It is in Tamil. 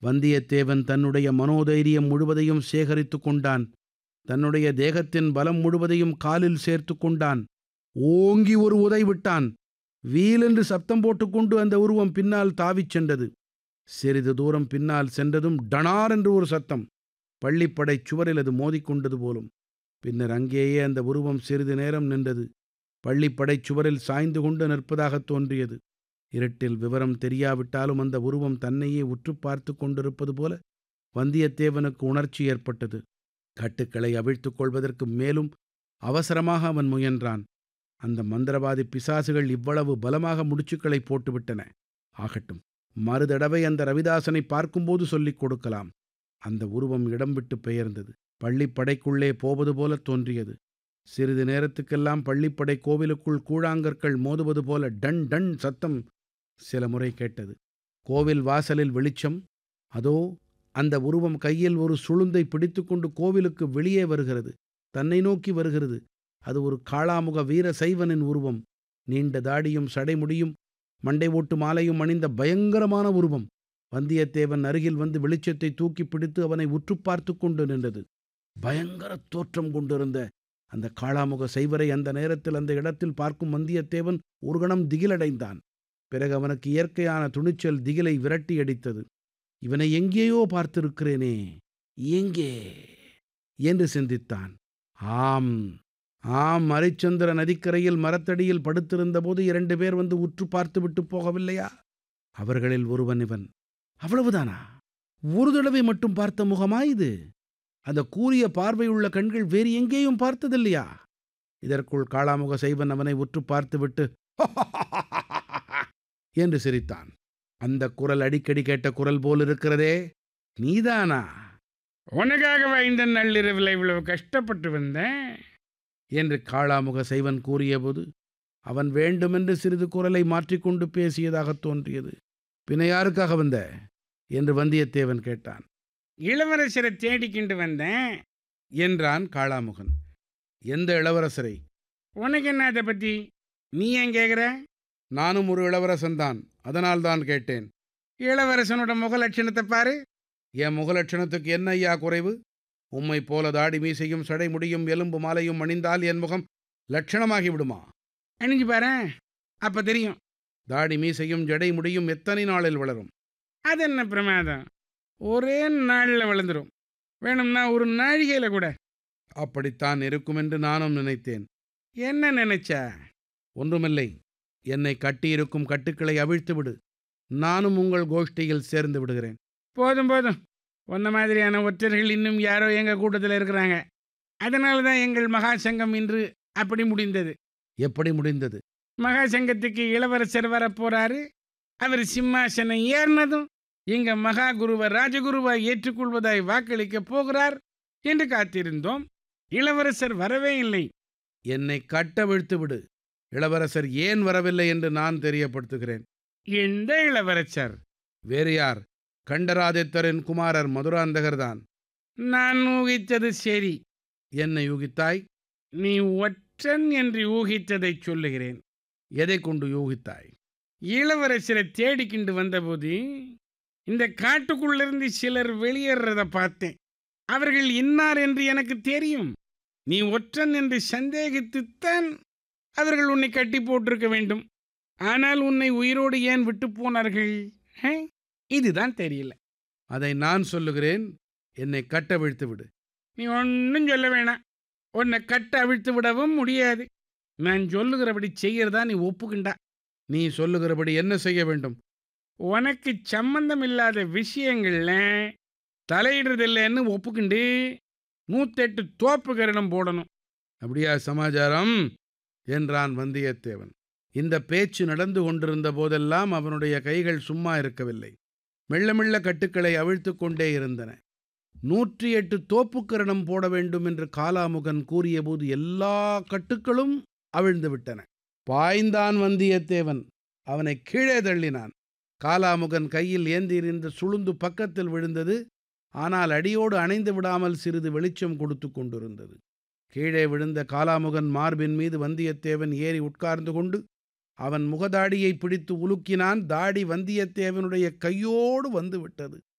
வந்தியத்தேவன் தன்னுடைய மனோதைரியம் முழுவதையும் சேகரித்து கொண்டான் தன்னுடைய தேகத்தின் பலம் முழுவதையும் காலில் சேர்த்து கொண்டான் ஓங்கி ஒரு உதை விட்டான் வீலென்று சப்தம் போட்டுக்கொண்டு அந்த உருவம் பின்னால் தாவிச் சென்றது சிறிது தூரம் பின்னால் சென்றதும் டனார் என்று ஒரு சத்தம் பள்ளிப்படைச் சுவரில் அது மோதிக்கொண்டது போலும் பின்னர் அங்கேயே அந்த உருவம் சிறிது நேரம் நின்றது பள்ளிப்படைச் சுவரில் சாய்ந்து கொண்டு நிற்பதாகத் தோன்றியது இருட்டில் விவரம் தெரியாவிட்டாலும் அந்த உருவம் தன்னையே உற்று பார்த்து கொண்டிருப்பது போல வந்தியத்தேவனுக்கு உணர்ச்சி ஏற்பட்டது கட்டுக்களை அவிழ்த்துக் கொள்வதற்கு மேலும் அவசரமாக அவன் முயன்றான் அந்த மந்திரவாதி பிசாசுகள் இவ்வளவு பலமாக முடிச்சுக்களை போட்டுவிட்டன ஆகட்டும் மறுதடவை அந்த ரவிதாசனை பார்க்கும்போது சொல்லிக் கொடுக்கலாம் அந்த உருவம் இடம் விட்டு பெயர்ந்தது பள்ளிப்படைக்குள்ளே போவது போல தோன்றியது சிறிது நேரத்துக்கெல்லாம் பள்ளிப்படை கோவிலுக்குள் கூழாங்கற்கள் மோதுவது போல டன் டன் சத்தம் சில முறை கேட்டது கோவில் வாசலில் வெளிச்சம் அதோ அந்த உருவம் கையில் ஒரு சுளுந்தை பிடித்துக்கொண்டு கோவிலுக்கு வெளியே வருகிறது தன்னை நோக்கி வருகிறது அது ஒரு காளாமுக வீர சைவனின் உருவம் நீண்ட தாடியும் சடைமுடியும் மண்டை ஓட்டு மாலையும் அணிந்த பயங்கரமான உருவம் வந்தியத்தேவன் அருகில் வந்து வெளிச்சத்தை தூக்கி பிடித்து அவனை உற்று பார்த்து கொண்டு நின்றது பயங்கர தோற்றம் கொண்டிருந்த அந்த காளாமுக சைவரை அந்த நேரத்தில் அந்த இடத்தில் பார்க்கும் வந்தியத்தேவன் ஒரு கணம் திகிலடைந்தான் பிறகு அவனுக்கு இயற்கையான துணிச்சல் திகிலை விரட்டி அடித்தது இவனை எங்கேயோ பார்த்திருக்கிறேனே எங்கே என்று சிந்தித்தான் ஆம் ஆம் அரிச்சந்திர நதிக்கரையில் மரத்தடியில் படுத்திருந்தபோது இரண்டு பேர் வந்து உற்று பார்த்துவிட்டு போகவில்லையா அவர்களில் ஒருவன் இவன் அவ்வளவுதானா ஒரு தடவை மட்டும் பார்த்த முகமா இது அந்த கூரிய பார்வையுள்ள கண்கள் வேறு எங்கேயும் பார்த்ததில்லையா இதற்குள் காளாமுக செய்வன் அவனை உற்று பார்த்துவிட்டு என்று சிரித்தான் அந்த குரல் அடிக்கடி கேட்ட குரல் போல் இருக்கிறதே நீதானா உனக்காகவா இந்த நள்ளிரவில் இவ்வளவு கஷ்டப்பட்டு வந்தேன் என்று காளாமுக செய்வன் கூறியபோது அவன் வேண்டுமென்று சிறிது குரலை மாற்றிக்கொண்டு பேசியதாகத் தோன்றியது பின்ன யாருக்காக வந்த என்று வந்தியத்தேவன் கேட்டான் இளவரசரை தேடிக்கிண்டு வந்தேன் என்றான் காளாமுகன் எந்த இளவரசரை உனக்கு என்ன அதை பத்தி நீ ஏன் கேக்குற நானும் ஒரு இளவரசன்தான் அதனால்தான் கேட்டேன் இளவரசனோட முக லட்சணத்தை பாரு என் முகலட்சணத்துக்கு என்ன ஐயா குறைவு உம்மை போல தாடி மீசையும் சடைமுடியும் எலும்பு மாலையும் அணிந்தால் என் முகம் லட்சணமாகி விடுமா அணிஞ்சு பாரு அப்ப தெரியும் தாடி மீசையும் ஜடை முடியும் எத்தனை நாளில் வளரும் அது என்ன பிரமாதம் ஒரே நாளில் வளர்ந்துரும் வேணும்னா ஒரு நாழிகையில கூட அப்படித்தான் இருக்கும் என்று நானும் நினைத்தேன் என்ன நினைச்சா ஒன்றுமில்லை என்னை கட்டியிருக்கும் கட்டுக்களை அவிழ்த்து விடு நானும் உங்கள் கோஷ்டியில் சேர்ந்து விடுகிறேன் போதும் போதும் உன்ன மாதிரியான ஒற்றர்கள் இன்னும் யாரோ எங்க கூட்டத்தில் இருக்கிறாங்க அதனால தான் எங்கள் மகா சங்கம் இன்று அப்படி முடிந்தது எப்படி முடிந்தது மகா சங்கத்துக்கு இளவரசர் வர போறாரு அவர் சிம்மாசனம் ஏறினதும் எங்க மகா குருவை ராஜகுருவாய் ஏற்றுக்கொள்வதாய் வாக்களிக்க போகிறார் என்று காத்திருந்தோம் இளவரசர் வரவே இல்லை என்னை கட்டவிழ்த்து விடு இளவரசர் ஏன் வரவில்லை என்று நான் தெரியப்படுத்துகிறேன் எந்த இளவரசர் வேறு யார் கண்டராதித்தரின் குமாரர் மதுராந்தகர்தான் நான் ஊகித்தது சரி என்னை யூகித்தாய் நீ ஒற்றன் என்று ஊகித்ததைச் சொல்லுகிறேன் எதை கொண்டு யூகித்தாய் இளவரசரை தேடிக்கிண்டு வந்தபோது இந்த காட்டுக்குள்ளிருந்து சிலர் வெளியேறத பார்த்தேன் அவர்கள் இன்னார் என்று எனக்கு தெரியும் நீ ஒற்றன் என்று சந்தேகித்துத்தான் அவர்கள் உன்னை கட்டி போட்டிருக்க வேண்டும் ஆனால் உன்னை உயிரோடு ஏன் விட்டு போனார்கள் ஹே? இதுதான் தெரியல அதை நான் சொல்லுகிறேன் என்னை கட்டவிழ்த்து விடு நீ ஒன்றும் சொல்ல வேணாம் உன்னை கட்ட அவிழ்த்து விடவும் முடியாது நான் சொல்லுகிறபடி செய்யறதா நீ ஒப்புக்கிண்டா நீ சொல்லுகிறபடி என்ன செய்ய வேண்டும் உனக்கு சம்பந்தம் இல்லாத விஷயங்கள்ல தலையிடுறதில்லைன்னு ஒப்புக்கிண்டு நூத்தெட்டு தோப்பு கரணம் போடணும் அப்படியா சமாச்சாரம் என்றான் வந்தியத்தேவன் இந்த பேச்சு நடந்து கொண்டிருந்த போதெல்லாம் அவனுடைய கைகள் சும்மா இருக்கவில்லை மெல்ல மெல்ல கட்டுக்களை அவிழ்த்துக் கொண்டே இருந்தன நூற்றி எட்டு தோப்புக்கரணம் போட வேண்டும் என்று காலாமுகன் கூறியபோது எல்லா கட்டுக்களும் அவிழ்ந்து விட்டன பாய்ந்தான் வந்தியத்தேவன் அவனை கீழே தள்ளினான் காலாமுகன் கையில் ஏந்தியிருந்த சுளுந்து பக்கத்தில் விழுந்தது ஆனால் அடியோடு அணைந்து விடாமல் சிறிது வெளிச்சம் கொடுத்து கொண்டிருந்தது கீழே விழுந்த காலாமுகன் மார்பின் மீது வந்தியத்தேவன் ஏறி உட்கார்ந்து கொண்டு அவன் முகதாடியை பிடித்து உலுக்கினான் தாடி வந்தியத்தேவனுடைய கையோடு வந்து விட்டது